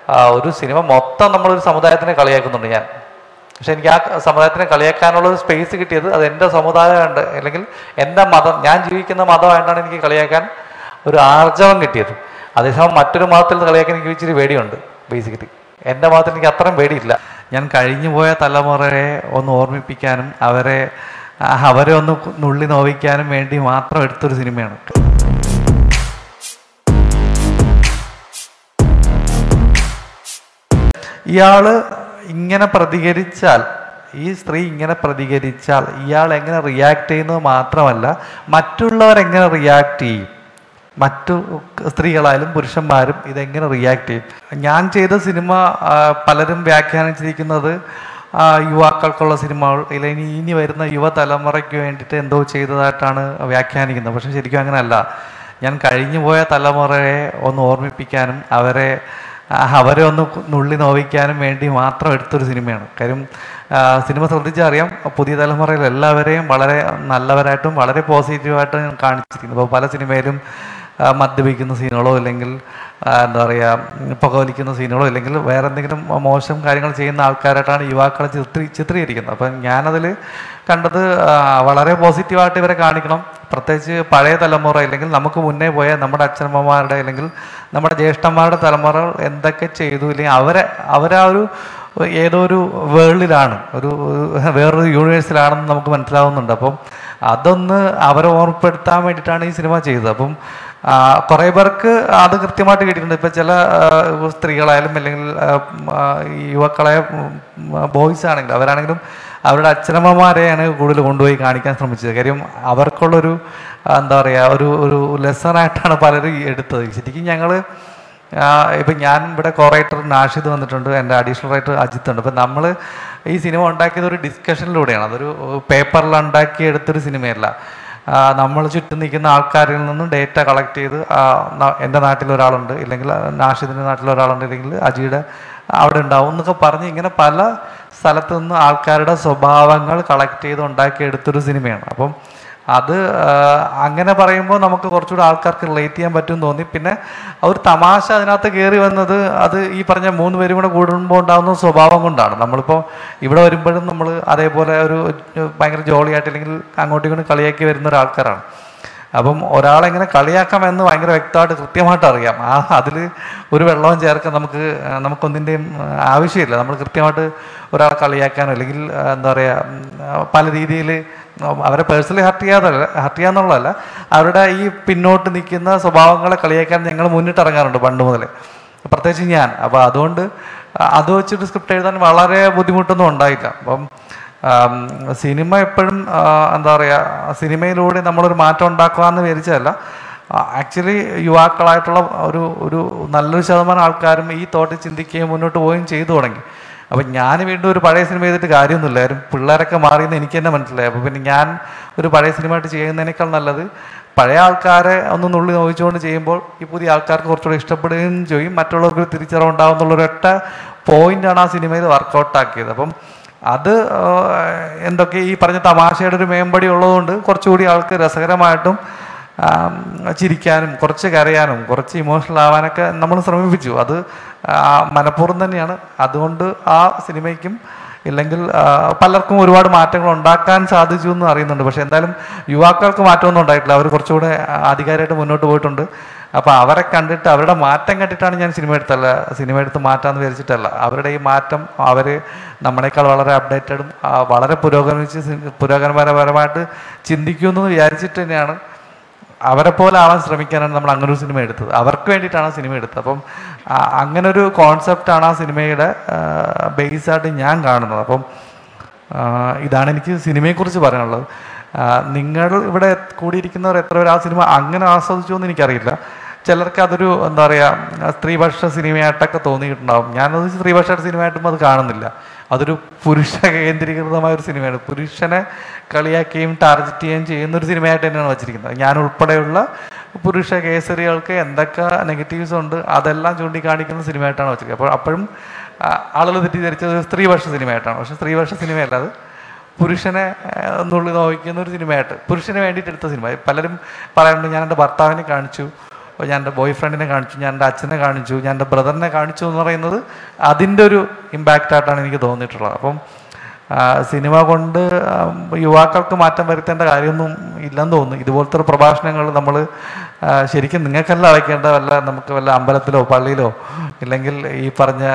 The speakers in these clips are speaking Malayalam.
ആ, ഒരു സിനിമ മൊത്തം നമ്മളൊരു സമുദായത്തിനെ കളിയാക്കുന്നുണ്ട് ഞാൻ പക്ഷെ എനിക്ക് ആ സമുദായത്തിനെ കളിയാക്കാനുള്ള ഒരു സ്പേസ് കിട്ടിയത് അത് എൻ്റെ സമുദായമുണ്ട് അല്ലെങ്കിൽ എൻ്റെ മതം ഞാൻ ജീവിക്കുന്ന മതമായിട്ടാണ് എനിക്ക് കളിയാക്കാൻ ഒരു ആർജവം കിട്ടിയത് അതേസമയം മറ്റൊരു മതത്തിൽ നിന്ന് കളിയാക്കാൻ എനിക്ക് ഇച്ചിരി പേടിയുണ്ട് ബേസിക്കലി എൻ്റെ മതത്തിൽ എനിക്ക് അത്രയും പേടിയില്ല ഞാൻ കഴിഞ്ഞു പോയ തലമുറയെ ഒന്ന് ഓർമ്മിപ്പിക്കാനും അവരെ ആ, അവരെ ഒന്ന് നുള്ളി നോവിക്കാനും വേണ്ടി മാത്രം എടുത്തൊരു സിനിമയാണ് ഇയാള് ഇങ്ങനെ പ്രതികരിച്ചാൽ ഈ സ്ത്രീ ഇങ്ങനെ പ്രതികരിച്ചാൽ ഇയാൾ എങ്ങനെ റിയാക്ട് ചെയ്യുന്നത് മാത്രമല്ല മറ്റുള്ളവർ എങ്ങനെ റിയാക്ട് ചെയ്യും മറ്റു സ്ത്രീകളായാലും പുരുഷന്മാരും ഇതെങ്ങനെ റിയാക്ട് ചെയ്യും ഞാൻ ചെയ്ത സിനിമ ആ, പലരും വ്യാഖ്യാനിച്ചിരിക്കുന്നത് ആ, യുവാക്കൾക്കുള്ള സിനിമകൾ ഇല്ലെങ്കിൽ ഇനി വരുന്ന യുവതലമുറയ്ക്ക് വേണ്ടിയിട്ട് എന്തോ ചെയ്തതായിട്ടാണ് വ്യാഖ്യാനിക്കുന്നത് പക്ഷെ ശരിക്കും അങ്ങനെയല്ല ഞാൻ കഴിഞ്ഞു പോയ തലമുറയെ ഒന്ന് ഓർമ്മിപ്പിക്കാനും അവരെ ആ, അവരെ ഒന്ന് നുള്ളി നോവിക്കാനും വേണ്ടി മാത്രം എടുത്തൊരു സിനിമയാണ് കാര്യം ആ, സിനിമ ശ്രദ്ധിച്ചറിയാം പുതിയ തലമുറയിൽ എല്ലാവരെയും വളരെ നല്ലവരായിട്ടും വളരെ പോസിറ്റീവായിട്ടും ഞാൻ കാണിച്ചിരിക്കുന്നു ഇപ്പോൾ പല സിനിമയിലും ആ, മദ്യപിക്കുന്ന സീനുകളോ അല്ലെങ്കിൽ ആ, എന്താ പറയുക പുകവലിക്കുന്ന സീനുകളോ അല്ലെങ്കിൽ വേറെ എന്തെങ്കിലും മോശം കാര്യങ്ങൾ ചെയ്യുന്ന ആൾക്കാരായിട്ടാണ് യുവാക്കളെ ചിത്രീ ചിത്രീകരിക്കുന്നത് അപ്പം ഞാനതിൽ കണ്ടത് ആ, വളരെ പോസിറ്റീവായിട്ട് ഇവരെ കാണിക്കണം പ്രത്യേകിച്ച് പഴയ തലമുറ അല്ലെങ്കിൽ നമുക്ക് മുന്നേ പോയ നമ്മുടെ അച്ഛനമ്മമാരുടെ അല്ലെങ്കിൽ നമ്മുടെ ജ്യേഷ്ഠന്മാരുടെ തലമുറ എന്തൊക്കെ ചെയ്തു ഇല്ലെങ്കിൽ അവരെ അവരാ ഒരു ഏതോ ഒരു വേൾഡിലാണ് ഒരു ഒരു വേറൊരു യൂണിവേഴ്സിലാണെന്ന് നമുക്ക് മനസ്സിലാവുന്നുണ്ട് അപ്പം അതൊന്ന് അവരെ ഓർമ്മപ്പെടുത്താൻ വേണ്ടിയിട്ടാണ് ഈ സിനിമ ചെയ്തത് അപ്പം ആ, കുറേ പേർക്ക് അത് കൃത്യമായിട്ട് കിട്ടിയിട്ടുണ്ട് ഇപ്പം ചില ആ, സ്ത്രീകളായാലും അല്ലെങ്കിൽ ആ, ഉം, ആ, ഈ യുവാക്കളായ ബോയ്സ് ആണെങ്കിലും അവരാണെങ്കിലും അവരുടെ അച്ഛനമ്മമാരെയാണ് കൂടുതൽ കൊണ്ടുപോയി കാണിക്കാൻ ശ്രമിച്ചത് കാര്യം അവർക്കുള്ളൊരു ആ, എന്താ പറയുക ഒരു ഒരു ലെസണായിട്ടാണ് പലരും എടുത്തത് ശരിക്കും ഞങ്ങൾ ഇപ്പം ഞാൻ ഇവിടെ കോറൈറ്റർ നാഷിദ് വന്നിട്ടുണ്ട് എൻ്റെ അഡീഷണൽ റൈറ്റർ അജിത്ത് ഉണ്ട് അപ്പം നമ്മൾ ഈ സിനിമ ഉണ്ടാക്കിയത് ഒരു ഡിസ്കഷനിലൂടെയാണ് അതൊരു പേപ്പറിൽ ഉണ്ടാക്കി എടുത്തൊരു സിനിമയല്ല നമ്മൾ ചുറ്റും നിൽക്കുന്ന ആൾക്കാരിൽ നിന്നും ഡേറ്റ കളക്ട് ചെയ്ത് ആ, ന- എൻ്റെ നാട്ടിൽ ഒരാളുണ്ട് ഇല്ലെങ്കിൽ നാഷിദിൻ്റെ നാട്ടിൽ ഒരാളുണ്ട് ഇല്ലെങ്കിൽ അജിയുടെ അവിടെ ഉണ്ടാവും എന്നൊക്കെ പറഞ്ഞ് ഇങ്ങനെ പല സ്ഥലത്തു നിന്ന് ആൾക്കാരുടെ സ്വഭാവങ്ങൾ കളക്ട് ചെയ്ത് ഉണ്ടാക്കിയെടുത്തൊരു സിനിമയാണ് അപ്പം അത് ആ, അങ്ങനെ പറയുമ്പോൾ നമുക്ക് കുറച്ചുകൂടെ ആൾക്കാർക്ക് റിലേറ്റ് ചെയ്യാൻ പറ്റും തോന്നി പിന്നെ ആ ഒരു തമാശ അതിനകത്ത് കയറി വന്നത് അത് ഈ പറഞ്ഞ മൂന്ന് പേരും കൂടെ കൂടുമ്പോൾ ഉണ്ടാകുന്ന സ്വഭാവം കൊണ്ടാണ് നമ്മളിപ്പോൾ ഇവിടെ വരുമ്പോഴും നമ്മൾ അതേപോലെ ഒരു ഭയങ്കര ജോളിയായിട്ട് അല്ലെങ്കിൽ അങ്ങോട്ടും ഇങ്ങോട്ടും കളിയാക്കി വരുന്ന ഒരാൾക്കാരാണ് അപ്പം ഒരാളെങ്ങനെ കളിയാക്കാമെന്ന് ഭയങ്കര വ്യക്തമായിട്ട് കൃത്യമായിട്ട് അറിയാം ആ അതിൽ ഒരു വെള്ളവും ചേർക്കാൻ നമുക്ക് ആ, നമുക്കൊന്നിൻ്റെയും ആ, ആവശ്യമില്ല നമ്മൾ കൃത്യമായിട്ട് ഒരാളെ കളിയാക്കാനോ അല്ലെങ്കിൽ ആ, എന്താ പറയുക ഉം, ആ, പല രീതിയിൽ അവരെ പേഴ്സണലി ഹർട്ട് ചെയ്യാതല്ല ഹർട്ട് ചെയ്യാന്നുള്ളതല്ല അവരുടെ ഈ പിന്നോട്ട് നിൽക്കുന്ന സ്വഭാവങ്ങളെ കളിയാക്കാൻ ഞങ്ങൾ മുന്നിട്ട് ഇറങ്ങാറുണ്ട് പണ്ട് മുതലേ പ്രത്യേകിച്ച് ഞാൻ അപ്പോൾ അതുകൊണ്ട് അത് വെച്ചിട്ട് സ്ക്രിപ്റ്റ് എഴുതാൻ വളരെ ബുദ്ധിമുട്ടൊന്നും ഉണ്ടായില്ല അപ്പം ആം, സിനിമ എപ്പോഴും ആ, എന്താ പറയുക സിനിമയിലൂടെ നമ്മളൊരു മാറ്റം ഉണ്ടാക്കുക എന്ന് വിചാരിച്ചതല്ല ആക്ച്വലി യുവാക്കളായിട്ടുള്ള ഒരു ഒരു നല്ലൊരു ശതമാനം ആൾക്കാരും ഈ തോട്ടിൽ ചിന്തിക്കുകയും മുന്നോട്ട് പോവുകയും ചെയ്തു തുടങ്ങി അപ്പം ഞാൻ വീണ്ടും ഒരു പഴയ സിനിമ ചെയ്തിട്ട് കാര്യമൊന്നുമില്ല ആരും പിള്ളേരൊക്കെ മാറിയെന്ന് എനിക്ക് തന്നെ മനസ്സിലായി അപ്പോൾ പിന്നെ ഞാൻ ഒരു പഴയ സിനിമയായിട്ട് ചെയ്യുന്നതിനേക്കാൾ നല്ലത് പഴയ ആൾക്കാരെ ഒന്ന് നുള്ളി നോവിച്ചുകൊണ്ട് ചെയ്യുമ്പോൾ ഈ പുതിയ ആൾക്കാർക്ക് കുറച്ചുകൂടെ ഇഷ്ടപ്പെടുകയും ചെയ്യും മറ്റുള്ളവർക്ക് ഒരു തിരിച്ചറിവുണ്ടാവും എന്നുള്ളൊരൊറ്റ പോയിന്റാണ് ആ സിനിമയിൽ വർക്കൗട്ട് ആക്കിയത് അപ്പം അത് ആ, എന്തൊക്കെ ഈ പറഞ്ഞ തമാശയുടെ ഒരു മേമ്പടി ഉള്ളതുകൊണ്ട് കുറച്ചുകൂടി ആൾക്ക് രസകരമായിട്ടും ആ, ചിരിക്കാനും കുറച്ച് കരയാനും കുറച്ച് ഇമോഷണൽ ആവാനൊക്കെ നമ്മൾ ശ്രമിപ്പിച്ചു അത് ആ, മനഃപൂർവ്വം തന്നെയാണ് അതുകൊണ്ട് ആ സിനിമയ്ക്കും ഇല്ലെങ്കിൽ ആ, പലർക്കും ഒരുപാട് മാറ്റങ്ങൾ ഉണ്ടാക്കാൻ സാധിച്ചു എന്ന് അറിയുന്നുണ്ട് പക്ഷെ എന്തായാലും യുവാക്കൾക്ക് മാറ്റമൊന്നും ഉണ്ടായിട്ടില്ല അവർ കുറച്ചുകൂടെ അധികാരമായിട്ട് മുന്നോട്ട് പോയിട്ടുണ്ട് അപ്പോൾ അവരെ കണ്ടിട്ട് അവരുടെ മാറ്റം കണ്ടിട്ടാണ് ഞാൻ സിനിമ എടുത്തല്ല സിനിമ എടുത്ത് മാറ്റാമെന്ന് വിചാരിച്ചിട്ടല്ല അവരുടെ ഈ മാറ്റം അവർ നമ്മളെക്കാൾ വളരെ അപ്ഡേറ്റഡും ആ, വളരെ പുരോഗമിച്ച് സി- പുരോഗമനപരമായിട്ട് ചിന്തിക്കുമെന്ന് വിചാരിച്ചിട്ട് തന്നെയാണ് അവരെ പോലെ ആവാൻ ശ്രമിക്കാനാണ് നമ്മൾ അങ്ങനെ ഒരു സിനിമ എടുത്തത് അവർക്ക് വേണ്ടിയിട്ടാണ് ആ സിനിമ എടുത്തത് അപ്പം ആ, അങ്ങനെ ഒരു കോൺസെപ്റ്റാണ് ആ സിനിമയുടെ ബേസായിട്ട് ഞാൻ കാണുന്നത് അപ്പം ആ, ഇതാണ് എനിക്ക് സിനിമയെക്കുറിച്ച് പറയാനുള്ളത് ആ, നിങ്ങൾ ഇവിടെ കൂടിയിരിക്കുന്നവർ എത്ര പേര് ആ സിനിമ അങ്ങനെ ആസ്വദിച്ചു എന്ന് എനിക്കറിയില്ല ചിലർക്ക് അതൊരു എന്താ പറയുക സ്ത്രീപക്ഷ സിനിമയായിട്ടൊക്കെ തോന്നിയിട്ടുണ്ടാവും ഞാനത് സ്ത്രീപക്ഷ സിനിമയായിട്ടും അത് കാണുന്നില്ല അതൊരു പുരുഷ കേന്ദ്രീകൃതമായ ഒരു സിനിമയാണ് പുരുഷനെ കളിയാക്കുകയും ടാർഗറ്റ് ചെയ്യുകയും ചെയ്യുന്ന ഒരു സിനിമയായിട്ട് തന്നെയാണ് വച്ചിരിക്കുന്നത് ഞാൻ ഉൾപ്പെടെയുള്ള പുരുഷ കേസരികൾക്ക് എന്തൊക്കെ നെഗറ്റീവ്സ് ഉണ്ട് അതെല്ലാം ചൂണ്ടിക്കാണിക്കുന്ന സിനിമയായിട്ടാണ് വെച്ചിരിക്കുന്നത് അപ്പോൾ അപ്പോഴും ആ, ആളുകൾ തെറ്റിദ്ധരിച്ചത് ഒരു സ്ത്രീപക്ഷ സിനിമയായിട്ടാണ് പക്ഷെ സ്ത്രീപക്ഷ സിനിമയല്ല അത് പുരുഷനെ ആ, നുള്ളി നോവിക്കുന്ന ഒരു സിനിമയായിട്ട് പുരുഷന് വേണ്ടിയിട്ട് എടുത്ത സിനിമ പലരും പറയാറുണ്ട് ഞാൻ എൻ്റെ ഭർത്താവിനെ കാണിച്ചു "ഓ, ഞാൻ എൻ്റെ ബോയ് ഫ്രണ്ടിനെ കാണിച്ചു ഞാൻ എൻ്റെ അച്ഛനെ കാണിച്ചു ഞാൻ എൻ്റെ ബ്രദറിനെ കാണിച്ചു എന്ന് പറയുന്നത് അതിൻ്റെ ഒരു ഇമ്പാക്റ്റ് ആയിട്ടാണ് എനിക്ക് തോന്നിയിട്ടുള്ളത് അപ്പം ആ, സിനിമ കൊണ്ട് ആ, യുവാക്കൾക്ക് മാറ്റം വരുത്തേണ്ട കാര്യമൊന്നും ഇല്ലെന്ന് തോന്നുന്നു ഇതുപോലത്തെ ഒരു പ്രഭാഷണങ്ങൾ നമ്മൾ ശരിക്കും നിങ്ങൾക്കല്ല അയക്കേണ്ട വല്ല നമുക്ക് വല്ല അമ്പലത്തിലോ പള്ളിയിലോ ഇല്ലെങ്കിൽ ഈ പറഞ്ഞ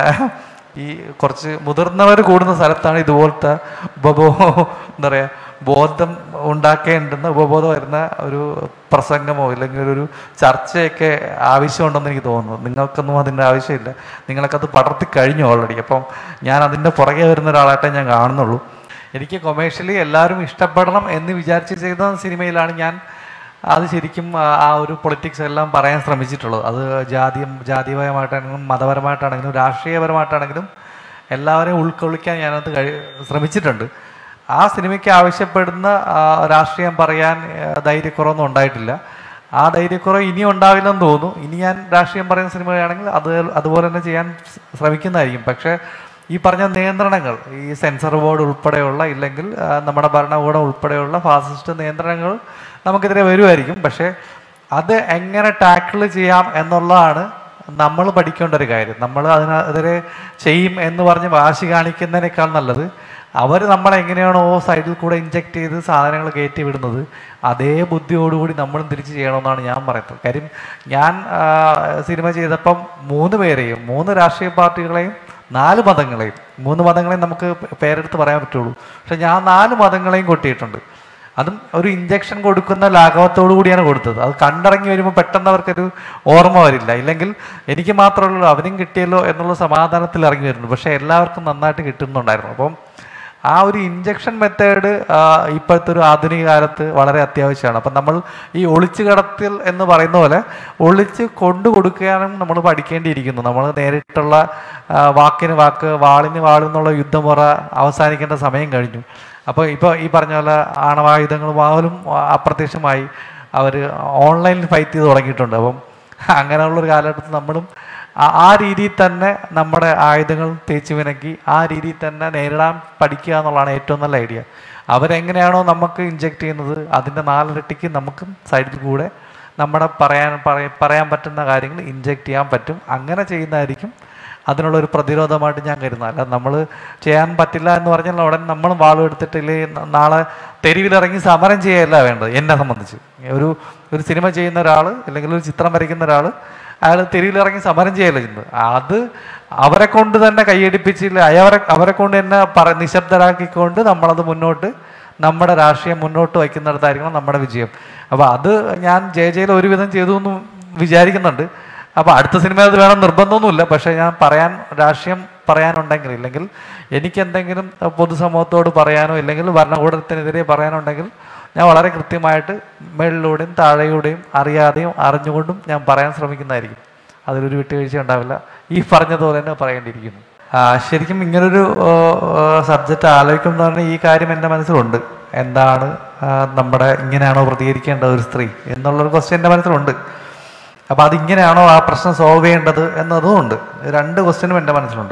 ഈ കുറച്ച് മുതിർന്നവർ കൂടുന്ന സ്ഥലത്താണ് ഇതുപോലത്തെ ഉപബോ എന്താ പറയുക ബോധം ഉണ്ടാക്കേണ്ടുന്ന ഉപബോധം വരുന്ന ഒരു പ്രസംഗമോ ഇല്ലെങ്കിൽ ഒരു ചർച്ചയൊക്കെ ആവശ്യമുണ്ടെന്ന് എനിക്ക് തോന്നുന്നു നിങ്ങൾക്കൊന്നും അതിൻ്റെ ആവശ്യമില്ല നിങ്ങളൊക്കെ അത് പടർത്തി കഴിഞ്ഞു ഓൾറെഡി അപ്പം ഞാൻ അതിൻ്റെ പുറകെ വരുന്ന ഒരാളായിട്ടേ ഞാൻ കാണുന്നുള്ളൂ എനിക്ക് കൊമേഴ്ഷ്യലി എല്ലാവരും ഇഷ്ടപ്പെടണം എന്ന് വിചാരിച്ച് ചെയ്ത സിനിമയിലാണ് ഞാൻ അത് ശരിക്കും ആ- ആ ഒരു പൊളിറ്റിക്സ് എല്ലാം പറയാൻ ശ്രമിച്ചിട്ടുള്ളത് അത് ജാതിയും ജാതീയപരമായിട്ടാണെങ്കിലും മതപരമായിട്ടാണെങ്കിലും രാഷ്ട്രീയപരമായിട്ടാണെങ്കിലും എല്ലാവരെയും ഉൾക്കൊള്ളിക്കാൻ ഞാനത് കഴി ശ്രമിച്ചിട്ടുണ്ട് ആ സിനിമയ്ക്ക് ആവശ്യപ്പെടുന്ന ആ, രാഷ്ട്രീയം പറയാൻ ആ, ധൈര്യക്കുറവൊന്നും ഉണ്ടായിട്ടില്ല ആ ധൈര്യക്കുറവ് ഇനിയും ഉണ്ടാവില്ലെന്ന് തോന്നുന്നു ഇനി ഞാൻ രാഷ്ട്രീയം പറയുന്ന സിനിമയാണെങ്കിൽ അത് അതുപോലെ തന്നെ ചെയ്യാൻ സ് ശ്രമിക്കുന്നതായിരിക്കും പക്ഷേ ഈ പറഞ്ഞ നിയന്ത്രണങ്ങൾ ഈ സെൻസർ ബോർഡ് ഉൾപ്പെടെയുള്ള ഇല്ലെങ്കിൽ ആ, നമ്മുടെ ഭരണകൂടം ഉൾപ്പെടെയുള്ള ഫാസിസ്റ്റ് നിയന്ത്രണങ്ങൾ നമുക്കെതിരെ വരുമായിരിക്കും പക്ഷേ അത് എങ്ങനെ ടാക്കിൾ ചെയ്യാം എന്നുള്ളതാണ് നമ്മൾ പഠിക്കേണ്ട ഒരു കാര്യം നമ്മൾ അതിനെതിരെ ചെയ്യും എന്ന് പറഞ്ഞ് വാശി കാണിക്കുന്നതിനേക്കാൾ നല്ലത് അവർ നമ്മളെ എങ്ങനെയാണോ സൈഡിൽ കൂടെ ഇഞ്ചെക്ട് ചെയ്ത് സാധനങ്ങൾ കയറ്റി വിടുന്നത് അതേ ബുദ്ധിയോടുകൂടി നമ്മളും തിരിച്ച് ചെയ്യണമെന്നാണ് ഞാൻ പറയുന്നത് കാര്യം ഞാൻ ആ, സിനിമ ചെയ്തപ്പം മൂന്ന് പേരെയും മൂന്ന് രാഷ്ട്രീയ പാർട്ടികളെയും നാല് മതങ്ങളെയും മൂന്ന് മതങ്ങളെയും നമുക്ക് പേരെടുത്ത് പറയാൻ പറ്റുള്ളൂ പക്ഷെ ഞാൻ നാല് മതങ്ങളെയും കൊട്ടിയിട്ടുണ്ട് അതും ഒരു ഇഞ്ചക്ഷൻ കൊടുക്കുന്ന ലാഘവത്തോടു കൂടിയാണ് കൊടുത്തത് അത് കണ്ടിറങ്ങി വരുമ്പോൾ പെട്ടെന്ന് അവർക്കൊരു ഓർമ്മ വരില്ല ഇല്ലെങ്കിൽ എനിക്ക് മാത്രമല്ലല്ലോ അവനും കിട്ടിയല്ലോ എന്നുള്ള സമാധാനത്തിൽ ഇറങ്ങി വരുന്നു പക്ഷേ എല്ലാവർക്കും നന്നായിട്ട് കിട്ടുന്നുണ്ടായിരുന്നു അപ്പം ആ ഒരു ഇഞ്ചക്ഷൻ മെത്തേഡ് ഇപ്പോഴത്തെ ഒരു ആധുനിക കാലത്ത് വളരെ അത്യാവശ്യമാണ് അപ്പം നമ്മൾ ഈ ഒളിച്ചു കടത്തൽ എന്ന് പറയുന്ന പോലെ ഒളിച്ച് കൊണ്ടു കൊടുക്കാനും നമ്മൾ പഠിക്കേണ്ടിയിരിക്കുന്നു നമ്മൾ നേരിട്ടുള്ള ആ, വാക്കിന് വാക്ക് വാളിന് വാളെന്നുള്ള യുദ്ധമുറ അവസാനിക്കേണ്ട സമയം കഴിഞ്ഞു അപ്പോൾ ഇപ്പോൾ ഈ പറഞ്ഞ പോലെ ആണവായുധങ്ങൾ പോലും അപ്രത്യക്ഷമായി അവർ ഓൺലൈനിൽ ഫൈറ്റ് ചെയ്ത് തുടങ്ങിയിട്ടുണ്ട് അപ്പം അങ്ങനെയുള്ളൊരു കാലഘട്ടത്തിൽ നമ്മളും ആ- ആ രീതിയിൽ തന്നെ നമ്മുടെ ആയുധങ്ങൾ തേച്ച് വിനക്കി ആ രീതിയിൽ തന്നെ നേരിടാൻ പഠിക്കുക എന്നുള്ളതാണ് ഏറ്റവും നല്ല ഐഡിയ അവരെങ്ങനെയാണോ നമുക്ക് ഇഞ്ചെക്ട് ചെയ്യുന്നത് അതിൻ്റെ നാലിരട്ടിക്ക് നമുക്കും സൈഡിൽ കൂടെ നമ്മുടെ പറയാൻ പറയ- പറയാൻ പറ്റുന്ന കാര്യങ്ങൾ ഇഞ്ചെക്ട് ചെയ്യാൻ പറ്റും അങ്ങനെ ചെയ്യുന്നതായിരിക്കും അതിനുള്ള ഒരു പ്രതിരോധമായിട്ട് ഞാൻ കരുതുന്നത് അല്ല നമ്മൾ ചെയ്യാൻ പറ്റില്ല എന്ന് പറഞ്ഞാൽ ഉടൻ നമ്മൾ വാളും എടുത്തിട്ടില്ലേ നാളെ തെരുവിലിറങ്ങി സമരം ചെയ്യല്ല വേണ്ടത് എന്നെ സംബന്ധിച്ച് ഒരു ഒരു സിനിമ ചെയ്യുന്ന ഒരാൾ അല്ലെങ്കിൽ ഒരു ചിത്രം വരയ്ക്കുന്ന ഒരാൾ അയാൾ തെരുവിലിറങ്ങി സമരം ചെയ്യല്ല ചെയ്യുന്നത് അത് അവരെ കൊണ്ട് തന്നെ കൈയടിപ്പിച്ചില്ല അവരെ അവരെ കൊണ്ട് തന്നെ പറ നിശബ്ദരാക്കിക്കൊണ്ട് നമ്മളത് മുന്നോട്ട് നമ്മുടെ രാഷ്ട്രീയം മുന്നോട്ട് വയ്ക്കുന്നിടത്തായിരിക്കണം നമ്മുടെ വിജയം അപ്പോൾ അത് ഞാൻ ജയ ജയിൽ ഒരുവിധം ചെയ്തു എന്ന് വിചാരിക്കുന്നുണ്ട് അപ്പോൾ അടുത്ത സിനിമ അത് വേണം നിർബന്ധമൊന്നുമില്ല പക്ഷേ ഞാൻ പറയാൻ രാഷ്ട്രീയം പറയാനുണ്ടെങ്കിൽ ഇല്ലെങ്കിൽ എനിക്ക് എന്തെങ്കിലും പൊതുസമൂഹത്തോട് പറയാനോ ഇല്ലെങ്കിൽ ഭരണകൂടത്തിനെതിരെ പറയാനുണ്ടെങ്കിൽ ഞാൻ വളരെ കൃത്യമായിട്ട് മേളിലൂടെയും താഴെയൂടെയും അറിയാതെയും അറിഞ്ഞുകൊണ്ടും ഞാൻ പറയാൻ ശ്രമിക്കുന്നതായിരിക്കും അതിലൊരു വിട്ടുവീഴ്ച ഉണ്ടാവില്ല ഈ പറഞ്ഞതുപോലെ തന്നെ പറയേണ്ടിയിരിക്കുന്നു ആ, ശരിക്കും ഇങ്ങനൊരു സബ്ജക്റ്റ് ആലോചിക്കുമ്പോൾ തന്നെ ഈ കാര്യം എൻ്റെ മനസ്സിലുണ്ട് എന്താണ് ആ, നമ്മുടെ ഇങ്ങനെയാണോ പ്രതികരിക്കേണ്ടത് ഒരു സ്ത്രീ എന്നുള്ളൊരു ക്വസ്റ്റ്യൻ എൻ്റെ മനസ്സിലുണ്ട് അപ്പോൾ അതിങ്ങനെയാണോ ആ പ്രശ്നം സോൾവ് ചെയ്യേണ്ടത് എന്നതും ഉണ്ട് രണ്ട് ക്വസ്റ്റ്യനും എൻ്റെ മനസ്സിലുണ്ട്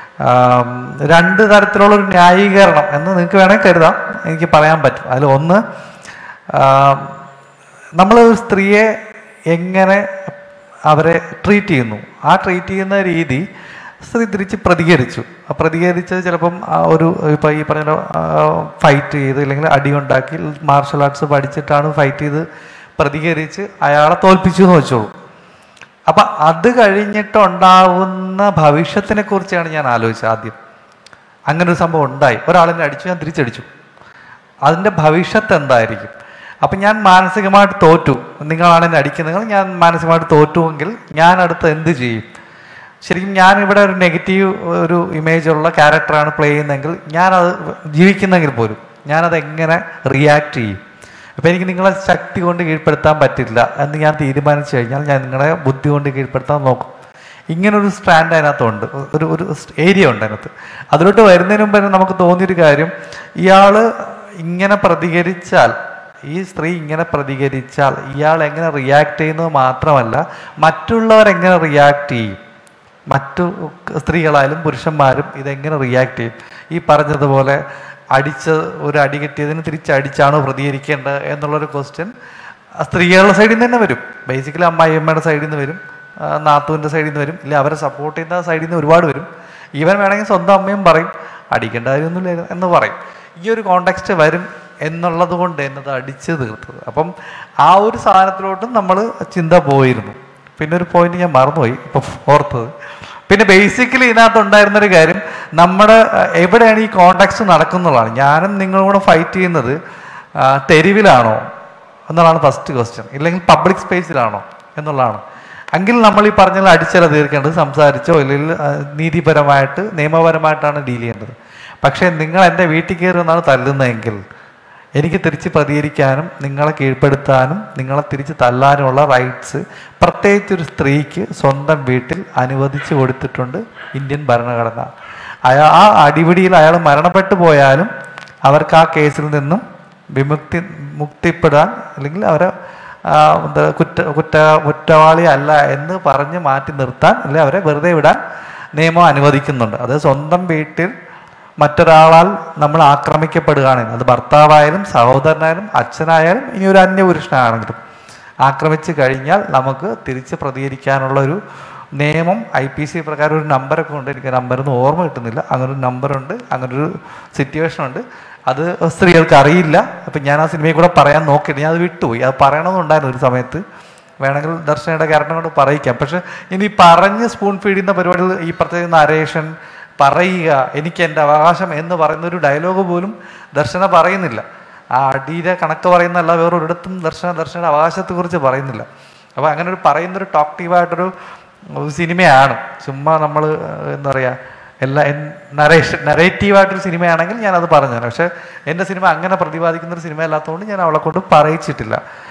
ആം, രണ്ട് തരത്തിലുള്ള ഒരു ന്യായീകരണം എന്ന് നിങ്ങൾക്ക് വേണമെങ്കിൽ കരുതാം എനിക്ക് പറയാൻ പറ്റും അതിൽ ഒന്ന് നമ്മൾ ഒരു സ്ത്രീയെ എങ്ങനെ അവരെ ട്രീറ്റ് ചെയ്യുന്നു ആ ട്രീറ്റ് ചെയ്യുന്ന രീതി സ്ത്രീ തിരിച്ച് പ്രതികരിച്ചു ആ പ്രതികരിച്ചത് ചിലപ്പം ആ ഒരു ഇപ്പം ഈ പറഞ്ഞ ഫൈറ്റ് ചെയ്ത് അല്ലെങ്കിൽ അടി ഉണ്ടാക്കി മാർഷൽ ആർട്സ് പഠിച്ചിട്ടാണ് ഫൈറ്റ് ചെയ്ത് പ്രതികരിച്ച് അയാളെ തോൽപ്പിച്ചു എന്ന് വെച്ചോളൂ അപ്പൊ അത് കഴിഞ്ഞിട്ടുണ്ടാവുന്ന ഭവിഷ്യത്തിനെ കുറിച്ചാണ് ഞാൻ ആലോചിച്ചത് ആദ്യം അങ്ങനെ ഒരു സംഭവം ഉണ്ടായി ഒരാളിനെ അടിച്ചു ഞാൻ തിരിച്ചടിച്ചു അതിൻ്റെ ഭവിഷ്യത്ത് എന്തായിരിക്കും അപ്പം ഞാൻ മാനസികമായിട്ട് തോറ്റു നിങ്ങളാണ് എന്നെ അടിക്കുന്നത് ഞാൻ മാനസികമായിട്ട് തോറ്റുവെങ്കിൽ ഞാൻ അടുത്ത് എന്ത് ചെയ്യും ശരിക്കും ഞാൻ ഇവിടെ ഒരു നെഗറ്റീവ് ഒരു ഇമേജ് ഉള്ള ക്യാരക്ടറാണ് പ്ലേ ചെയ്യുന്നതെങ്കിൽ ഞാനത് ജീവിക്കുന്നെങ്കിൽ പോലും ഞാനത് എങ്ങനെ റിയാക്ട് ചെയ്യും അപ്പം എനിക്ക് നിങ്ങളെ ശക്തി കൊണ്ട് കീഴ്പ്പെടുത്താൻ പറ്റില്ല എന്ന് ഞാൻ തീരുമാനിച്ചു കഴിഞ്ഞാൽ ഞാൻ നിങ്ങളെ ബുദ്ധി കൊണ്ട് കീഴ്പ്പെടുത്താൻ നോക്കും ഇങ്ങനൊരു സ്റ്റാൻഡ് അതിനകത്തുണ്ട് ഒരു ഒരു ഏരിയ ഉണ്ട് അതിനകത്ത് അതിലോട്ട് വരുന്നതിന് മുമ്പ് തന്നെ നമുക്ക് തോന്നിയൊരു കാര്യം ഇയാൾ ഇങ്ങനെ പ്രതികരിച്ചാൽ ഈ സ്ത്രീ ഇങ്ങനെ പ്രതികരിച്ചാൽ ഇയാൾ എങ്ങനെ റിയാക്ട് ചെയ്യുന്നത് മാത്രമല്ല മറ്റുള്ളവർ എങ്ങനെ റിയാക്ട് ചെയ്യും മറ്റു സ്ത്രീകളായാലും പുരുഷന്മാരും ഇതെങ്ങനെ റിയാക്ട് ചെയ്യും ഈ പറഞ്ഞതുപോലെ അടിച്ച് ഒരു അടി കിട്ടിയതിന് തിരിച്ചടിച്ചാണോ പ്രതികരിക്കേണ്ടത് എന്നുള്ളൊരു ക്വസ്റ്റ്യൻ ആ സ്ത്രീകളുടെ സൈഡിൽ നിന്ന് തന്നെ വരും ബേസിക്കലി അമ്മായിയമ്മയുടെ സൈഡിൽ നിന്ന് വരും ആ, നാത്തൂൻ്റെ സൈഡിൽ നിന്ന് വരും ഇല്ല അവരെ സപ്പോർട്ട് ചെയ്യുന്ന സൈഡിൽ നിന്ന് ഒരുപാട് വരും ഈവൻ വേണമെങ്കിൽ സ്വന്തം അമ്മയും പറയും അടിക്കേണ്ട കാര്യമൊന്നുമില്ല എന്ന് പറയും ഈ ഒരു കോണ്ടെക്സ്റ്റ് വരും എന്നുള്ളത് കൊണ്ട് എന്നത് അടിച്ച് തീർത്തത് അപ്പം ആ ഒരു സാധനത്തിലോട്ടും നമ്മൾ ചിന്ത പോയിരുന്നു പിന്നെ ഒരു പോയിന്റ് ഞാൻ മറന്നുപോയി ഇപ്പൊ ഓർത്തത് പിന്നെ ബേസിക്കലി ഇതിനകത്ത് ഉണ്ടായിരുന്നൊരു കാര്യം നമ്മുടെ അഹ്, എവിടെയാണ് ഈ കോണ്ടാക്ട്സ് നടക്കുന്നുള്ളതാണ് ഞാനും നിങ്ങളും കൂടെ ഫൈറ്റ് ചെയ്യുന്നത് ആ, തെരുവിലാണോ എന്നുള്ളതാണ് ഫസ്റ്റ് ക്വസ്റ്റ്യൻ ഇല്ലെങ്കിൽ പബ്ലിക് സ്പേസിലാണോ എന്നുള്ളതാണ് എങ്കിൽ നമ്മൾ ഈ പറഞ്ഞ അടിച്ചല തീർക്കേണ്ടത് സംസാരിച്ചോ അല്ലെങ്കിൽ ആ, നീതിപരമായിട്ട് നിയമപരമായിട്ടാണ് ഡീൽ ചെയ്യേണ്ടത് പക്ഷേ നിങ്ങൾ എൻ്റെ വീട്ടിൽ കയറി എന്നാണ് തല്ലുന്നതെങ്കിൽ എനിക്ക് തിരിച്ച് പ്രതികരിക്കാനും നിങ്ങളെ കീഴ്പ്പെടുത്താനും നിങ്ങളെ തിരിച്ച് തല്ലാനുമുള്ള റൈറ്റ്സ് പ്രത്യേകിച്ച് ഒരു സ്ത്രീക്ക് സ്വന്തം വീട്ടിൽ അനുവദിച്ചു കൊടുത്തിട്ടുണ്ട് ഇന്ത്യൻ ഭരണഘടന അയാ ആ അടിപിടിയിൽ അയാൾ മരണപ്പെട്ടു പോയാലും അവർക്ക് ആ കേസിൽ നിന്നും വിമുക്തി മുക്തിപ്പെടാൻ അല്ലെങ്കിൽ അവരെ ആ, എന്താ കുറ്റ കുറ്റ കുറ്റവാളി അല്ല എന്ന് പറഞ്ഞ് മാറ്റി നിർത്താൻ അല്ലെങ്കിൽ അവരെ വെറുതെ വിടാൻ നിയമം അനുവദിക്കുന്നുണ്ട് അത് സ്വന്തം വീട്ടിൽ മറ്റൊരാളാൽ നമ്മൾ ആക്രമിക്കപ്പെടുകയാണെങ്കിൽ അത് ഭർത്താവായാലും സഹോദരനായാലും അച്ഛനായാലും ഇനി ഒരു അന്യപുരുഷനാണെങ്കിലും ആക്രമിച്ചു കഴിഞ്ഞാൽ നമുക്ക് തിരിച്ച് പ്രതികരിക്കാനുള്ള ഒരു നിയമം ഐ പി സി പ്രകാരം ഒരു നമ്പറൊക്കെ ഉണ്ട് എനിക്ക് നമ്പറൊന്നും ഓർമ്മ കിട്ടുന്നില്ല അങ്ങനെ ഒരു നമ്പറുണ്ട് അങ്ങനെ ഒരു സിറ്റുവേഷൻ ഉണ്ട് അത് സ്ത്രീകൾക്ക് അറിയില്ല അപ്പം ഞാൻ ആ സിനിമയിൽ കൂടെ പറയാൻ നോക്കിയിട്ട് ഞാൻ അത് വിട്ടുപോയി അത് പറയണമെന്നുണ്ടായിരുന്നു ഒരു സമയത്ത് വേണമെങ്കിൽ ദർശനയുടെ ക്യാരക്ടർ കൊണ്ട് പറയിക്കാം പക്ഷെ ഇനി പറഞ്ഞ് സ്പൂൺ ഫീഡ് ചെയ്യുന്ന പരിപാടികൾ ഈ പ്രത്യേക നരേഷൻ പറയുക എനിക്ക് എൻ്റെ അവകാശം എന്ന് പറയുന്ന ഒരു ഡയലോഗ് പോലും ദർശന പറയുന്നില്ല ആ അടിയുടെ കണക്ക് പറയുന്നല്ല വേറൊരിടത്തും ദർശന ദർശനയുടെ അവകാശത്തെക്കുറിച്ച് പറയുന്നില്ല അപ്പോൾ അങ്ങനെ ഒരു പറയുന്നൊരു ടോക്റ്റീവായിട്ടൊരു ഒരു സിനിമയാണ് ചുമ്മാ നമ്മൾ എന്താ പറയുക എല്ലാ നരേഷൻ നരേറ്റീവായിട്ടൊരു സിനിമയാണെങ്കിൽ ഞാൻ അത് പറഞ്ഞു പക്ഷേ എൻ്റെ സിനിമ അങ്ങനെ പ്രതിപാദിക്കുന്ന ഒരു സിനിമ അല്ലാത്തതുകൊണ്ട് ഞാൻ അവളെ കൊണ്ട് പറയിച്ചിട്ടില്ല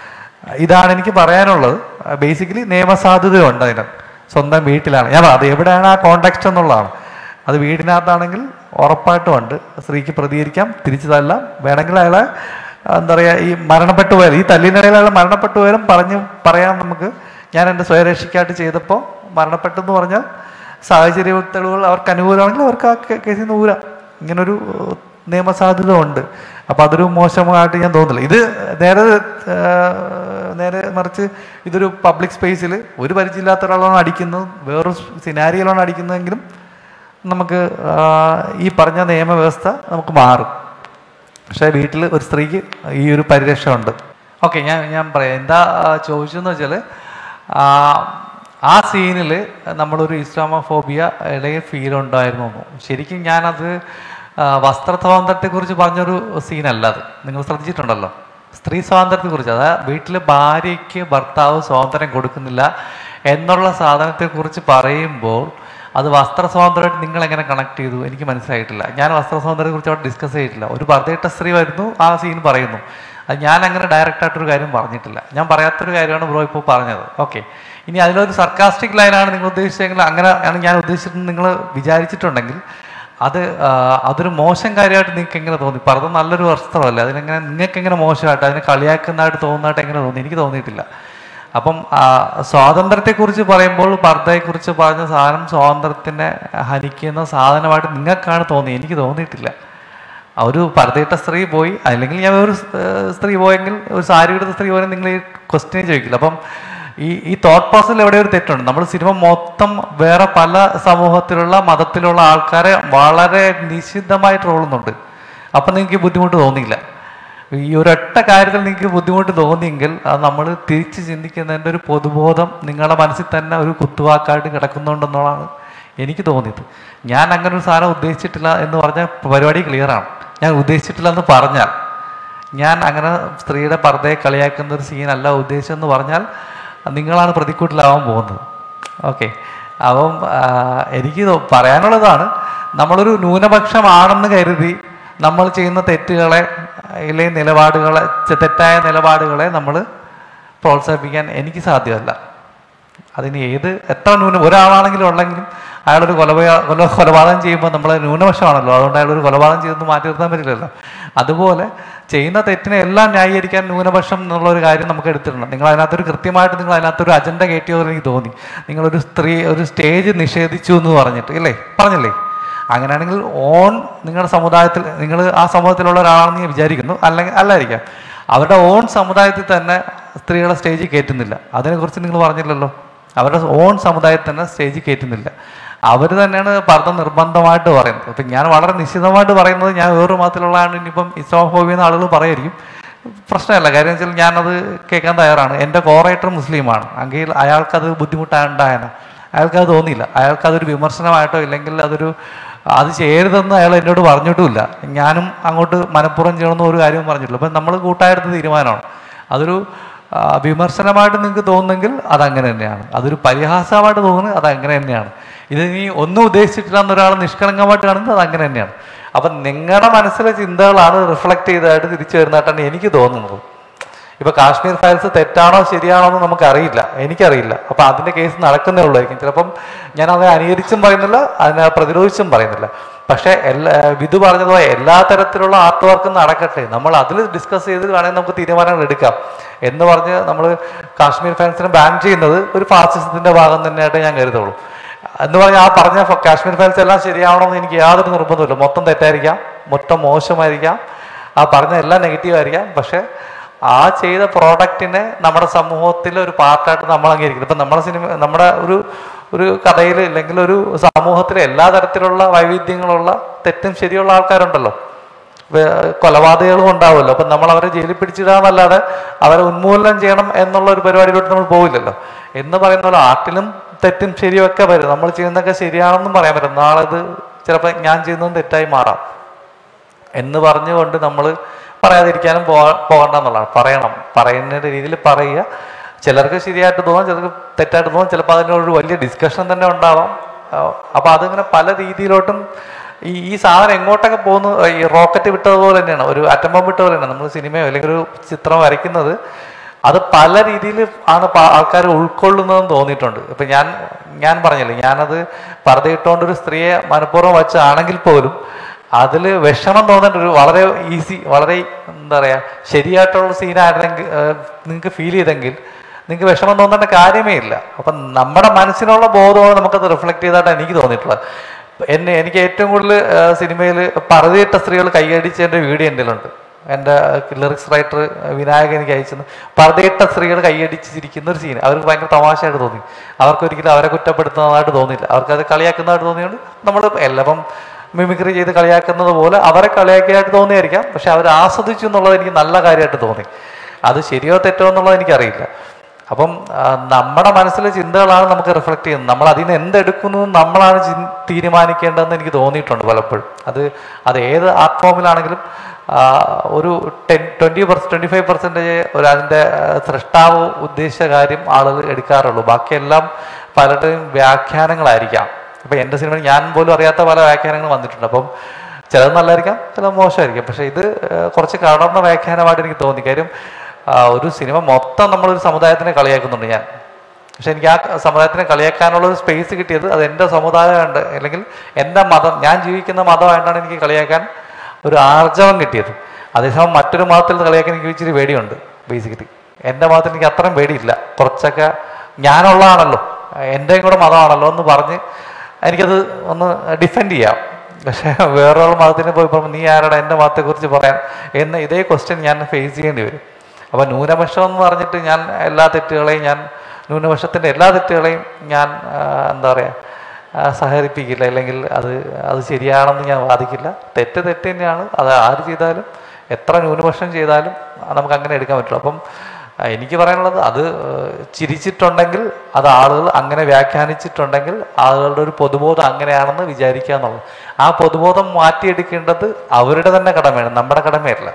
ഇതാണ് എനിക്ക് പറയാനുള്ളത് ബേസിക്കലി നിയമസാധ്യതയുണ്ട് അതിന് സ്വന്തം വീട്ടിലാണ് ഞാൻ അത് എവിടെയാണ് ആ കോണ്ടാക്സ്റ്റ് എന്നുള്ളതാണ് അത് വീടിനകത്താണെങ്കിൽ ഉറപ്പായിട്ടും ഉണ്ട് സ്ത്രീക്ക് പ്രതികരിക്കാം തിരിച്ചു തല്ലാം വേണമെങ്കിൽ അയാളെ എന്താ പറയുക ഈ മരണപ്പെട്ടു പോയാലും ഈ തല്ലിനിടയിൽ അയാൾ മരണപ്പെട്ടു പോയാലും പറഞ്ഞു പറയാൻ നമുക്ക് ഞാൻ എൻ്റെ സ്വയരക്ഷയ്ക്കായിട്ട് ചെയ്തപ്പോൾ മരണപ്പെട്ടെന്ന് പറഞ്ഞാൽ സാഹചര്യ തെളിവുകൾ അവർക്ക് അനുകൂലമാണെങ്കിൽ അവർക്ക് ആ കേ- കേസിൽ നിന്ന് ഊരാം ഇങ്ങനൊരു ഏഹ്, നിയമസാധ്യത ഉണ്ട് അപ്പം അതൊരു മോശമായിട്ട് ഞാൻ തോന്നുന്നില്ല ഇത് നേരെ ഏഹ്, നേരെ മറിച്ച് ഇതൊരു പബ്ലിക് സ്പേസിൽ ഒരു പരിചയമില്ലാത്ത ഒരാളാണ് അടിക്കുന്നത് വേറൊരു സിനാരിയിലാണ് അടിക്കുന്നതെങ്കിലും നമുക്ക് ആ, ഈ പറഞ്ഞ നിയമവ്യവസ്ഥ നമുക്ക് മാറും പക്ഷേ വീട്ടിൽ ഒരു സ്ത്രീക്ക് ഈ ഒരു പരിരക്ഷ ഉണ്ട് ഓക്കെ ഞാൻ ഞാൻ പറയാം എന്താ ആ, ചോദിച്ചതെന്ന് വെച്ചാൽ ആ സീനിൽ നമ്മളൊരു ഇസ്ലാമോഫോബിയ ഇടയിൽ ഫീൽ ഉണ്ടായിരുന്നു എന്ന്. ശരിക്കും ഞാനത് ആ, വസ്ത്ര സ്വാതന്ത്ര്യത്തെക്കുറിച്ച് പറഞ്ഞൊരു സീനല്ല അത് നിങ്ങൾ ശ്രദ്ധിച്ചിട്ടുണ്ടല്ലോ സ്ത്രീ സ്വാതന്ത്ര്യത്തെക്കുറിച്ച് അതായത് വീട്ടിൽ ഭാര്യയ്ക്ക് ഭർത്താവ് സ്വാതന്ത്ര്യം കൊടുക്കുന്നില്ല എന്നുള്ള സാധനത്തെക്കുറിച്ച് പറയുമ്പോൾ അത് വസ്ത്ര സ്വാതന്ത്ര്യമായിട്ട് നിങ്ങൾ എങ്ങനെ കണക്ട് ചെയ്തു എനിക്ക് മനസ്സിലായിട്ടില്ല ഞാൻ വസ്ത്ര സ്വാതന്ത്ര്യത്തെ കുറിച്ച് അവിടെ ഡിസ്കസ് ചെയ്തിട്ടില്ല ഒരു ഭർത്തേട്ട സ്ത്രീ വരുന്നു ആ സീൻ പറയുന്നു അത് ഞാൻ അങ്ങനെ ഡയറക്റ്റ് ആയിട്ടൊരു കാര്യം പറഞ്ഞിട്ടില്ല ഞാൻ പറയാത്തൊരു കാര്യമാണ് ബ്രോ ഇപ്പോൾ പറഞ്ഞത് ഓക്കെ ഇനി അതിലൊരു സർക്കാസ്റ്റിക് ലൈനാണ് നിങ്ങൾ ഉദ്ദേശിച്ചെങ്കിൽ അങ്ങനെ ആണ് ഞാൻ ഉദ്ദേശിച്ചിട്ട് നിങ്ങൾ വിചാരിച്ചിട്ടുണ്ടെങ്കിൽ അത് ആ, അതൊരു മോശം കാര്യമായിട്ട് നിങ്ങൾക്ക് എങ്ങനെ തോന്നി പർദ്ദ നല്ലൊരു വസ്ത്രമല്ലേ അതിനെങ്ങനെ നിങ്ങൾക്ക് എങ്ങനെ മോശമായിട്ട് അതിനെ കളിയാക്കുന്നതായിട്ട് തോന്നുന്നതായിട്ട് എങ്ങനെ തോന്നി എനിക്ക് തോന്നിയിട്ടില്ല അപ്പം ആ, സ്വാതന്ത്ര്യത്തെക്കുറിച്ച് പറയുമ്പോൾ പർദ്ദയെക്കുറിച്ച് പറഞ്ഞ സാധനം സ്വാതന്ത്ര്യത്തിനെ ഹനിക്കുന്ന സാധനമായിട്ട് നിങ്ങൾക്കാണ് തോന്നി എനിക്ക് തോന്നിയിട്ടില്ല ആ ഒരു പർദ്ദയിട്ട സ്ത്രീ പോയി അല്ലെങ്കിൽ ഞാൻ ഒരു ഏർ, സ്ത്രീ പോയെങ്കിൽ ഒരു സാരി എടുത്ത സ്ത്രീ പോയാൽ നിങ്ങൾ ഈ ക്വസ്റ്റ്യൻ ചോദിക്കില്ല അപ്പം ഈ ഈ തോട്ട് പ്രോസസ്സിൽ എവിടെ ഒരു തെറ്റുണ്ട് നമ്മൾ സിനിമ മൊത്തം വേറെ പല സമൂഹത്തിലുള്ള മതത്തിലുള്ള ആൾക്കാരെ വളരെ നിശിദ്ധമായിട്ട് ട്രോളുന്നുണ്ട് അപ്പം നിങ്ങൾക്ക് ഈ ബുദ്ധിമുട്ട് തോന്നിയില്ല ഈ ഒരൊറ്റ കാര്യത്തിൽ നിങ്ങൾക്ക് ബുദ്ധിമുട്ട് തോന്നിയെങ്കിൽ അത് നമ്മൾ തിരിച്ച് ചിന്തിക്കുന്നതിൻ്റെ ഒരു പൊതുബോധം നിങ്ങളുടെ മനസ്സിൽ തന്നെ ഒരു കുത്തുവാക്കായിട്ട് കിടക്കുന്നുണ്ടെന്നുള്ളതാണ് എനിക്ക് തോന്നിയത് ഞാൻ അങ്ങനെ ഒരു സാധനം ഉദ്ദേശിച്ചിട്ടില്ല എന്ന് പറഞ്ഞാൽ പരിപാടി ക്ലിയറാണ് ഞാൻ ഉദ്ദേശിച്ചിട്ടില്ല എന്ന് പറഞ്ഞാൽ ഞാൻ അങ്ങനെ സ്ത്രീയുടെ പർദ്ദയെ കളിയാക്കുന്ന ഒരു സീനല്ല ഉദ്ദേശിച്ചെന്ന് പറഞ്ഞാൽ നിങ്ങളാണ് പ്രതിക്കൂട്ടിലാവാൻ പോകുന്നത് ഓക്കെ അപ്പം ആ, എനിക്ക് തോ- പറയാനുള്ളതാണ് നമ്മളൊരു ന്യൂനപക്ഷമാണെന്ന് കരുതി നമ്മൾ ചെയ്യുന്ന തെറ്റുകളെ അല്ലെങ്കിൽ നിലപാടുകളെ ചെ- തെറ്റായ നിലപാടുകളെ നമ്മൾ പ്രോത്സാഹിപ്പിക്കാൻ എനിക്ക് സാധ്യമല്ല അതിന് ഏത് എത്ര ന്യൂനം ഒരാളാണെങ്കിലും ഉള്ളെങ്കിലും അയാളൊരു കൊലപാ കൊല കൊലപാതകം ചെയ്യുമ്പോൾ നമ്മൾ ന്യൂനപക്ഷമാണല്ലോ അതുകൊണ്ട് അയാളൊരു കൊലപാതകം ചെയ്തൊന്നും മാറ്റി നിർത്താൻ പറ്റില്ലല്ലോ അതുപോലെ ചെയ്യുന്ന തെറ്റിനെ എല്ലാം ന്യായീകരിക്കാൻ ന്യൂനപക്ഷം എന്നുള്ള ഒരു കാര്യം നമുക്ക് എടുത്തിട്ടുണ്ട് നിങ്ങൾ അതിനകത്തൊരു കൃത്യമായിട്ട് നിങ്ങൾ അതിനകത്തൊരു അജണ്ട കയറ്റിയോ എന്ന് എനിക്ക് തോന്നി നിങ്ങളൊരു സ്ത്രീ ഒരു സ്റ്റേജ് നിഷേധിച്ചു എന്ന് പറഞ്ഞിട്ട് ഇല്ലേ പറഞ്ഞില്ലേ അങ്ങനെയാണെങ്കിൽ ഓൺ നിങ്ങളുടെ സമുദായത്തിൽ നിങ്ങൾ ആ സമൂഹത്തിലുള്ള ഒരാളാണെന്ന് ഞാൻ വിചാരിക്കുന്നു അല്ലെങ്കിൽ അല്ലായിരിക്കാം അവരുടെ ഓൺ സമുദായത്തിൽ തന്നെ സ്ത്രീകളെ സ്റ്റേജിൽ കയറ്റുന്നില്ല അതിനെക്കുറിച്ച് നിങ്ങൾ പറഞ്ഞില്ലല്ലോ അവരുടെ ഓൺ സമുദായത്തിൽ തന്നെ സ്റ്റേജിൽ കയറ്റുന്നില്ല അവർ തന്നെയാണ് പർദ്ദ നിർബന്ധമായിട്ട് പറയുന്നത് അപ്പം ഞാൻ വളരെ നിശ്ചിതമായിട്ട് പറയുന്നത് ഞാൻ വേറൊരു മതത്തിലുള്ളതാണ് ഇനിയിപ്പം ഇസ്ലാമോഫോബിയ എന്ന് ആളുകൾ പറയായിരിക്കും പ്രശ്നമല്ല കാര്യം വെച്ചാൽ ഞാനത് കേൾക്കാൻ തയ്യാറാണ് എൻ്റെ കോറേറ്റർ മുസ്ലിമാണ് എങ്കിൽ അയാൾക്കത് ബുദ്ധിമുട്ടുണ്ടായന അയാൾക്കത് തോന്നിയില്ല അയാൾക്കതൊരു വിമർശനമായിട്ടോ ഇല്ലെങ്കിൽ അതൊരു അത് ചെയ്യരുതെന്ന് അയാൾ എന്നോട് പറഞ്ഞിട്ടുമില്ല ഞാനും അങ്ങോട്ട് മനഃപൂർവ്വം ചെയ്യണമെന്ന് ഒരു കാര്യവും പറഞ്ഞിട്ടില്ല അപ്പം നമ്മൾ കൂട്ടായെടുത്ത തീരുമാനമാണ് അതൊരു ആ, വിമർശനമായിട്ട് നിങ്ങൾക്ക് തോന്നുന്നെങ്കിൽ അതങ്ങനെ തന്നെയാണ് അതൊരു പരിഹാസമായിട്ട് തോന്നുന്നത് അതങ്ങനെ തന്നെയാണ് ഇത് നീ ഒന്നും ഉദ്ദേശിച്ചിട്ടില്ല എന്നൊരാൾ നിഷ്കളങ്കമായിട്ട് കാണുന്നത് അത് അങ്ങനെ തന്നെയാണ് അപ്പം നിങ്ങളുടെ മനസ്സിലെ ചിന്തകളാണ് റിഫ്ലക്ട് ചെയ്തതായിട്ട് തിരിച്ചു വരുന്നതായിട്ടാണ് എനിക്ക് തോന്നുന്നത് ഇപ്പൊ കാശ്മീർ ഫയൽസ് തെറ്റാണോ ശരിയാണോ എന്ന് നമുക്കറിയില്ല എനിക്കറിയില്ല അപ്പൊ അതിന്റെ കേസ് നടക്കുന്നേ ഉള്ളായിരിക്കും ചിലപ്പം ഞാൻ അതിനെ അനുകരിച്ചും പറയുന്നില്ല അതിനെ പ്രതിരോധിച്ചും പറയുന്നില്ല പക്ഷെ എല്ലാ വിധു പറഞ്ഞതുപോലെ എല്ലാ തരത്തിലുള്ള ആർട്ട് വർക്കും നടക്കട്ടെ നമ്മൾ അതിൽ ഡിസ്കസ് ചെയ്ത് വേണമെങ്കിൽ നമുക്ക് തീരുമാനങ്ങൾ എടുക്കാം എന്ന് പറഞ്ഞ് നമ്മൾ കാശ്മീർ ഫാൻസിനെ ബാൻ ചെയ്യുന്നത് ഒരു ഫാസിസത്തിന്റെ ഭാഗം തന്നെയായിട്ട് ഞാൻ കരുതുള്ളൂ എന്ന് പറഞ്ഞാൽ ആ പറഞ്ഞ ഫ- കാശ്മീർ ഫയൽസ് എല്ലാം ശരിയാവണമെന്ന് എനിക്ക് യാതൊരു നിർബന്ധമില്ല മൊത്തം തെറ്റായിരിക്കാം മൊത്തം മോശമായിരിക്കാം ആ പറഞ്ഞ എല്ലാം നെഗറ്റീവ് ആയിരിക്കാം പക്ഷെ ആ ചെയ്ത പ്രോഡക്റ്റിനെ നമ്മുടെ സമൂഹത്തിലെ ഒരു പാർട്ടായിട്ട് നമ്മൾ അംഗീകരിക്കുന്നത് ഇപ്പം നമ്മുടെ സിനിമ നമ്മുടെ ഒരു ഒരു കഥയിൽ അല്ലെങ്കിൽ ഒരു സമൂഹത്തിലെ എല്ലാ തരത്തിലുള്ള വൈവിധ്യങ്ങളുള്ള തെറ്റും ശരിയുള്ള ആൾക്കാരുണ്ടല്ലോ വേ- കൊലപാതകങ്ങളും ഉണ്ടാവുമല്ലോ അപ്പം നമ്മൾ അവരെ ജയിലിൽ പിടിച്ചിടാന്നല്ലാതെ അവരെ ഉന്മൂലനം ചെയ്യണം എന്നുള്ള ഒരു പരിപാടിയിലോട്ട് നമ്മൾ പോവില്ലല്ലോ എന്ന് പറയുന്ന പോലെ ആർട്ടിലും തെറ്റും ശരിയും ഒക്കെ വരും നമ്മൾ ചെയ്യുന്നതൊക്കെ ശരിയാണെന്നും പറയാൻ പറ്റും നാളെ ഇത് ചിലപ്പോൾ ഞാൻ ചെയ്യുന്നതും തെറ്റായി മാറാം എന്ന് പറഞ്ഞുകൊണ്ട് നമ്മൾ പറയാതിരിക്കാനും പോകാ പോകണ്ട എന്നുള്ളതാണ് പറയണം പറയുന്ന രീതിയിൽ പറയുക ചിലർക്ക് ശരിയായിട്ട് തോന്നാം ചിലർക്ക് തെറ്റായിട്ട് തോന്നാം ചിലപ്പോൾ അതിനൊരു വലിയ ഡിസ്കഷൻ തന്നെ ഉണ്ടാവാം അപ്പോൾ അതിങ്ങനെ പല രീതിയിലോട്ടും ഈ ഈ സാധനം എങ്ങോട്ടൊക്കെ പോകുന്നു ഈ റോക്കറ്റ് വിട്ടതുപോലെ തന്നെയാണ് ഒരു അറ്റം ബോംബ് വിട്ട പോലെ തന്നെയാണ് നമ്മൾ സിനിമയോ അല്ലെങ്കിൽ ഒരു ചിത്രം വരയ്ക്കുന്നത് അത് പല രീതിയിൽ ആണ് ആൾക്കാർ ഉൾക്കൊള്ളുന്നതെന്ന് തോന്നിയിട്ടുണ്ട് ഇപ്പൊ ഞാൻ ഞാൻ പറഞ്ഞില്ലേ ഞാനത് പർദ്ദയിട്ടുകൊണ്ട് ഒരു സ്ത്രീയെ മനഃപൂർവ്വം വെച്ചാണെങ്കിൽ പോലും അതിൽ വിഷമം തോന്നേണ്ട ഒരു വളരെ ഈസി വളരെ എന്താ പറയാ ശരിയായിട്ടുള്ള സീനായിരുന്നെങ്കിൽ നിങ്ങൾക്ക് ഫീൽ ചെയ്തെങ്കിൽ നിങ്ങൾക്ക് വിഷമം തോന്നേണ്ട കാര്യമേ ഇല്ല അപ്പം നമ്മുടെ മനസ്സിനുള്ള ബോധമാണ് നമുക്കത് റിഫ്ലക്ട് ചെയ്തതായിട്ടാണ് എനിക്ക് തോന്നിയിട്ടുള്ളത് എന്നെ എനിക്ക് ഏറ്റവും കൂടുതൽ സിനിമയിൽ പറതിയിട്ട സ്ത്രീകൾ കൈയടിച്ചതിൻ്റെ വീഡിയോ എൻ്റെ ഉണ്ട് എൻ്റെ ലിറിക്സ് റൈറ്റർ വിനായകൻ എനിക്ക് അയച്ചത് പർദ്ദയിട്ട സ്ത്രീകൾ കൈയടിച്ചിരിക്കുന്ന ഒരു സീൻ അവർക്ക് ഭയങ്കര തമാശയായിട്ട് തോന്നി അവർക്ക് ഒരിക്കലും അവരെ കുറ്റപ്പെടുത്തുന്നതായിട്ട് തോന്നിയില്ല അവർക്ക് അത് കളിയാക്കുന്നതായിട്ട് തോന്നിയുകൊണ്ട് നമ്മൾ എല്ലാം മിമിക്രി ചെയ്ത് കളിയാക്കുന്നത് പോലെ അവരെ കളിയാക്കിയായിട്ട് തോന്നിയായിരിക്കാം പക്ഷെ അവർ ആസ്വദിച്ചു എന്നുള്ളത് എനിക്ക് നല്ല കാര്യമായിട്ട് തോന്നി അത് ശരിയോ തെറ്റോ എന്നുള്ളത് എനിക്കറിയില്ല അപ്പം ആ, നമ്മുടെ മനസ്സിലെ ചിന്തകളാണ് നമുക്ക് റിഫ്ലക്ട് ചെയ്യുന്നത് നമ്മൾ അതിന് എന്തെടുക്കുന്നു എന്ന് നമ്മളാണ് ചിൻ- തീരുമാനിക്കേണ്ടതെന്ന് എനിക്ക് തോന്നിയിട്ടുണ്ട് പലപ്പോഴും അത് അത് ഏത് ആർട്ട് ഫോമിലാണെങ്കിലും ആ, ഒരു ten twenty percent twenty five percentage ഒരു അതിൻ്റെ ആ, സൃഷ്ടാവ് ഉദ്ദേശിച്ച കാര്യം ആളുകൾ എടുക്കാറുള്ളൂ ബാക്കിയെല്ലാം പലരുടെയും വ്യാഖ്യാനങ്ങളായിരിക്കാം ഇപ്പം എൻ്റെ സിനിമയിൽ ഞാൻ പോലും അറിയാത്ത പല വ്യാഖ്യാനങ്ങൾ വന്നിട്ടുണ്ട് അപ്പം ചിലത് നല്ലതായിരിക്കാം ചിലത് മോശമായിരിക്കാം പക്ഷേ ഇത് ആ, കുറച്ച് കടന്ന വ്യാഖ്യാനമായിട്ട് എനിക്ക് തോന്നി കാര്യം ആ, ഒരു സിനിമ മൊത്തം നമ്മളൊരു സമുദായത്തിനെ കളിയാക്കുന്നുണ്ട് ഞാൻ പക്ഷെ എനിക്ക് ആ സമുദായത്തിനെ കളിയാക്കാനുള്ള ഒരു സ്പേസ് കിട്ടിയത് അത് എൻ്റെ സമുദായമുണ്ട് അല്ലെങ്കിൽ എൻ്റെ മതം ഞാൻ ജീവിക്കുന്ന മതമായിട്ടാണ് എനിക്ക് കളിയാക്കാൻ ഒരു ആർജവം കിട്ടിയത് അതേസമയം മറ്റൊരു മതത്തിൽ നിന്ന് കളിയാക്കാൻ എനിക്ക് ഇച്ചിരി പേടിയുണ്ട് ബേസിക്കലി എൻ്റെ മതത്തിൽ എനിക്ക് അത്രയും പേടിയില്ല കുറച്ചൊക്കെ ഞാനുള്ളതാണല്ലോ എൻ്റെയും കൂടെ മതമാണല്ലോ എന്ന് പറഞ്ഞ് എനിക്കത് ഒന്ന് ഡിഫെൻഡ് ചെയ്യാം പക്ഷെ വേറൊരു മതത്തിന് പോയി പറയുമ്പോൾ നീ ആരാടാ എൻ്റെ മതത്തെക്കുറിച്ച് പറയാൻ എന്ന് ഇതേ ക്വസ്റ്റ്യൻ ഞാൻ ഫേസ് ചെയ്യേണ്ടി വരും അപ്പോൾ ന്യൂനപക്ഷം എന്ന് പറഞ്ഞിട്ട് ഞാൻ എല്ലാ തെറ്റുകളെയും ഞാൻ ന്യൂനപക്ഷത്തിൻ്റെ എല്ലാ തെറ്റുകളെയും ഞാൻ ആ, എന്താ പറയുക ആ, സഹകരിപ്പിക്കില്ല അല്ലെങ്കിൽ അത് അത് ശരിയാണെന്ന് ഞാൻ വാദിക്കില്ല തെറ്റ് തെറ്റ് തന്നെയാണ് അത് ആര് ചെയ്താലും എത്ര ന്യൂനപക്ഷം ചെയ്താലും നമുക്ക് അങ്ങനെ എടുക്കാൻ പറ്റുള്ളൂ അപ്പം ആ, എനിക്ക് പറയാനുള്ളത് അത് ഏഹ്, ചിരിച്ചിട്ടുണ്ടെങ്കിൽ അത് ആളുകൾ അങ്ങനെ വ്യാഖ്യാനിച്ചിട്ടുണ്ടെങ്കിൽ ആളുകളുടെ ഒരു പൊതുബോധം അങ്ങനെയാണെന്ന് വിചാരിക്കുക എന്നുള്ളത് ആ പൊതുബോധം മാറ്റിയെടുക്കേണ്ടത് അവരുടെ തന്നെ കടമയാണ് നമ്മുടെ കടമയല്ല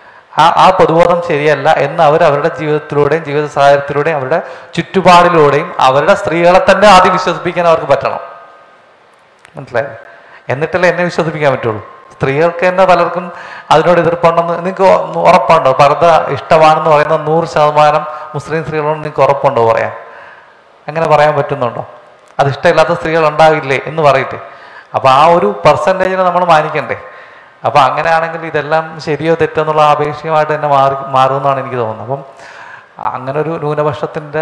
ആ ആ പൊതുബോധം ശരിയല്ല എന്ന് അവർ അവരുടെ ജീവിതത്തിലൂടെയും ജീവിത സാഹചര്യത്തിലൂടെയും അവരുടെ ചുറ്റുപാടിലൂടെയും അവരുടെ സ്ത്രീകളെ തന്നെ ആദ്യം വിശ്വസിപ്പിക്കാൻ അവർക്ക് പറ്റണം മനസ്സിലായോ എന്നിട്ടല്ലേ എന്നെ വിശ്വസിപ്പിക്കാൻ പറ്റുള്ളൂ സ്ത്രീകൾക്ക് തന്നെ പലർക്കും അതിനോട് എതിർപ്പുണ്ടെന്ന് നിങ്ങൾക്ക് ഉ- ഉറപ്പുണ്ടോ പർദ്ദ ഇഷ്ടമാണെന്ന് പറയുന്ന നൂറ് ശതമാനം മുസ്ലിം സ്ത്രീകളോട് നിങ്ങൾക്ക് ഉറപ്പുണ്ടോ പറയാൻ അങ്ങനെ പറയാൻ പറ്റുന്നുണ്ടോ അത് ഇഷ്ടമില്ലാത്ത സ്ത്രീകൾ ഉണ്ടാവില്ലേ എന്ന് പറയട്ടെ അപ്പോൾ ആ ഒരു പെർസെൻറ്റേജിനെ നമ്മൾ മാനിക്കണ്ടേ അപ്പോൾ അങ്ങനെയാണെങ്കിൽ ഇതെല്ലാം ശരിയോ തെറ്റോ എന്നുള്ള ആപേക്ഷികമായിട്ട് തന്നെ മാറി മാറുമെന്നാണ് എനിക്ക് തോന്നുന്നത് അപ്പം അങ്ങനെ ഒരു ന്യൂനപക്ഷത്തിൻ്റെ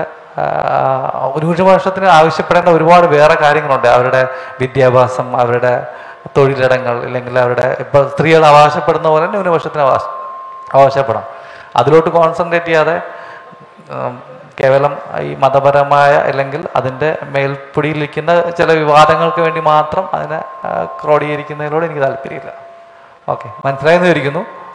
ന്യൂനപക്ഷത്തിന് ആവശ്യപ്പെടേണ്ട ഒരുപാട് വേറെ കാര്യങ്ങളുണ്ട് അവരുടെ വിദ്യാഭ്യാസം അവരുടെ തൊഴിലിടങ്ങൾ അല്ലെങ്കിൽ അവരുടെ ഇപ്പോൾ സ്ത്രീകൾ അവകാശപ്പെടുന്ന പോലെ ന്യൂനപക്ഷത്തിന് അവകാശ അവകാശപ്പെടാം അതിലോട്ട് കോൺസെൻട്രേറ്റ് ചെയ്യാതെ ഉം, കേവലം ഈ മതപരമായ അല്ലെങ്കിൽ അതിൻ്റെ മേൽപ്പൊടിയിലിരിക്കുന്ന ചില വിവാദങ്ങൾക്ക് വേണ്ടി മാത്രം അതിനെ ആ, ക്രോഡീകരിക്കുന്നതിനോട് എനിക്ക് താല്പര്യമില്ല ഓക്കെ മനസ്സിലായെന്ന് വിചാരിക്കുന്നു